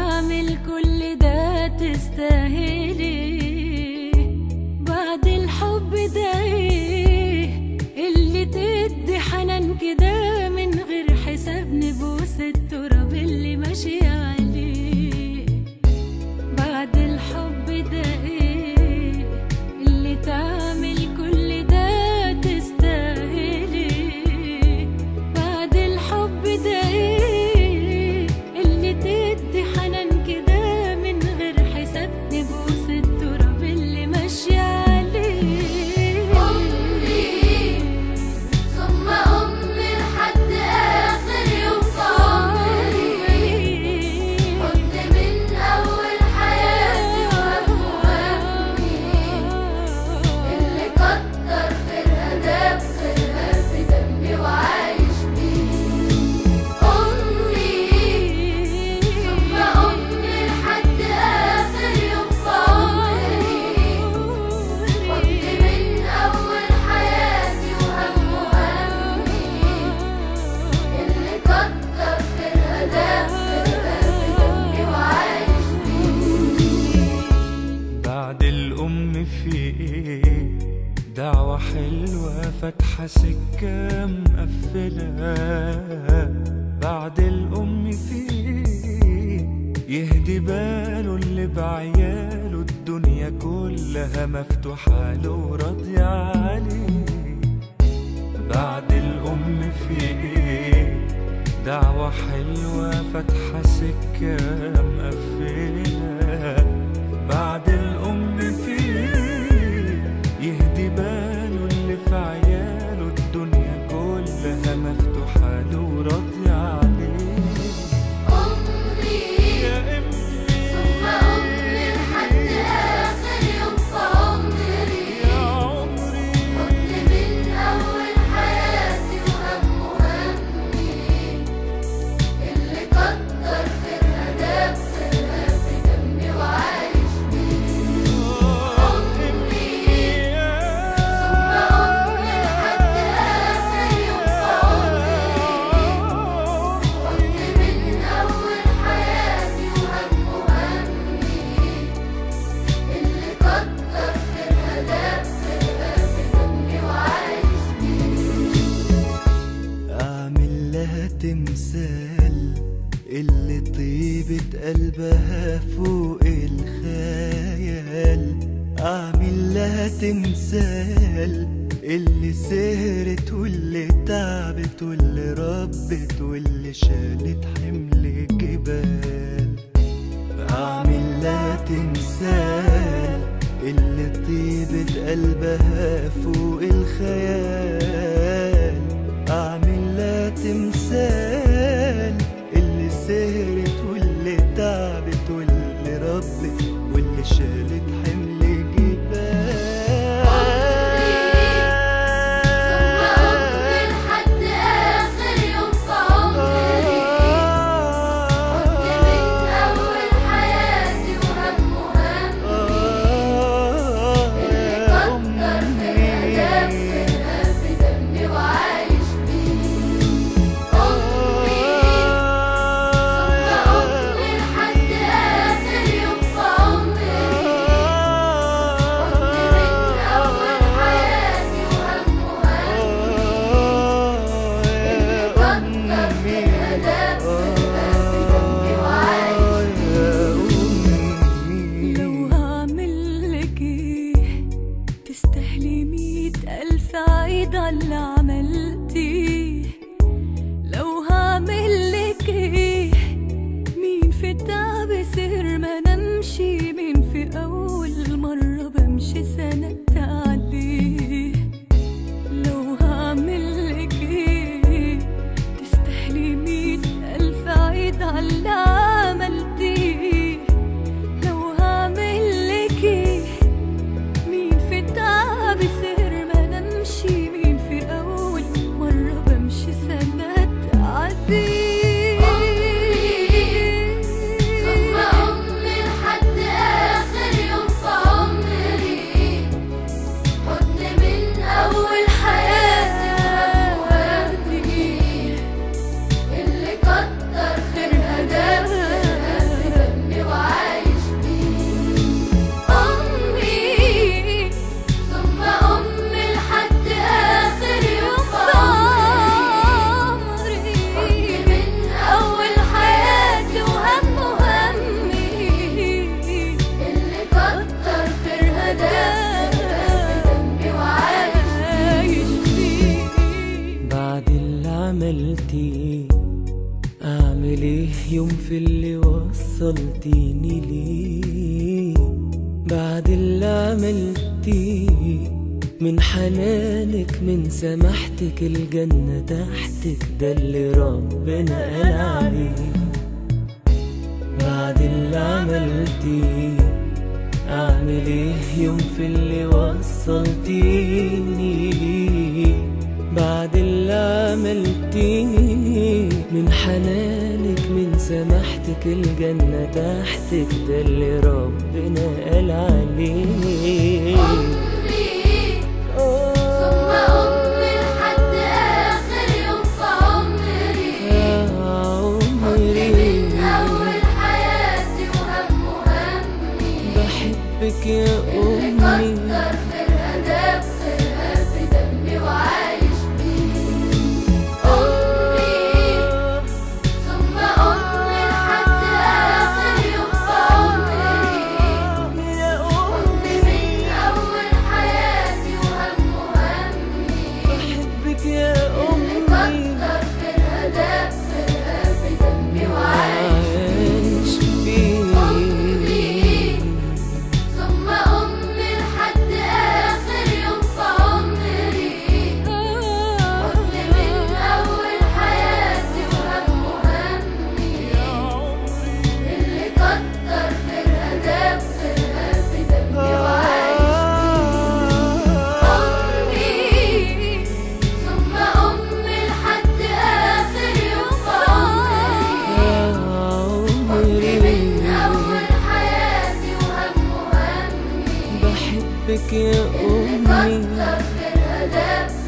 تعمل كل ده تستاهلي بعد الحب ده ايه اللي تدي حنان كده من غير حساب نبوس التراب اللي ماشي عليه بعد الحب ده ايه اللي تعمل كل ده تستاهلي بعد الحب ده ايه اللي تدي حنان كده من غير حساب نبوس التراب اللي ماشي عليه أمي ثم أمي لحد آخر يوم في عمري كنت من أول حياتي وهم وهمي اللي كتر خيرها داب خيرها في دمي وعايش بيه أمي ثم أمي لحد آخر يوم في عمري كنت من أول حياتي وهم وهمي اللي كتر خيرها داب خيرها في دمي وعايش بعد الأم في إيه دعوة حلوة فاتحة سكة مقفلة بعد الأم في إيه يهدي باله اللي بعياله الدنيا كلها مفتوحة له وراضية عليه بعد الأم في إيه دعوة حلوة فاتحة سكة مقفلة بعد الأم في يهدي باله اللي في عياله الدنيا كلها مفتوحة له وراضية عليه أمي يا ثم أمي لحد آخر يوم في عمري عمري كنت من أول حياتي وهم وهمي اللي كتر خيرها داب خيرها في دمي وعايش بيه أمي ثم أمي لحد آخر يوم في عمري كنت من أول حياتي وهم وهمي اللي كتر خيرها داب خيرها في دمي وعايش أعمل لها تمثال اللي طيبة قلبها فوق الخيال أعمل لها تمثال اللي سهرت واللي تعبت واللي ربت واللي شالت حمل جبال أعمل لها تمثال اللي طيبة قلبها فوق الخيال أعمل لها تمثال اللي سهرت واللي تعبت واللي ربت واللي شالت حمل ثم أمي لحد آخر يوم في عمري كنت من أول حياتي وهم وهمي اللي كتر خيرها داب خيرها في دمي وعايش بيه أمي ثم أمي لحد آخر يوم في عمري كنت من أول حياتي وهم وهمي اللي كتر خيرها داب خيرها في دمي وعايش لو هعمل لك ايه تستاهلي مية ألف عيد على اللي عملتيه لو هعمل لك ايه مين في التعب سهر ما نمشي مين في أول مرة بمشي سندت عليه لو هعمل لك ايه تستاهلي مية ألف عيد على اللي عملتيه لو هعمل لك ايه مين في التعب سهر ما نمشي مين في أول مرة بمشي سنة تعدي ثم عملتي اعمل ايه يوم في اللي وصلتيني ليه بعد اللي عملتيه من حنانك من سماحتك الجنة تحتك ده اللي ربنا قال عليه بعد اللي عملتيه اعمل ايه يوم في اللي وصلتيني ليه بعد اللي عملتيه من حنانك من سماحتك الجنة تحتك ده اللي ربنا قال عليه أمي ثم أمي لحد آخر يوم في عمري يا حضني من أول عمري حياتي وهم همي بحبك يا اللي أمي كتر خيرها داب خيرها في دمي وعايش بيه أمي ثم أمي لحد آخر يوم في عمري يا حضني من أول حياتي وهم همي بحبك يا اللي أمي كتر خيرها داب خيرها في دمي وعايش عايش فيك ثم أمي لحد آخر يوم في عمري حضني من أول حياتي وهم همي اللي كتر خيرها داب خيرها في دمي وعايش أمي ثم أمي لحد آخر يوم في عمري يا حضني من عمري أول حياتي وهم همي بحبك يا اللي أمي كتر خيرها داب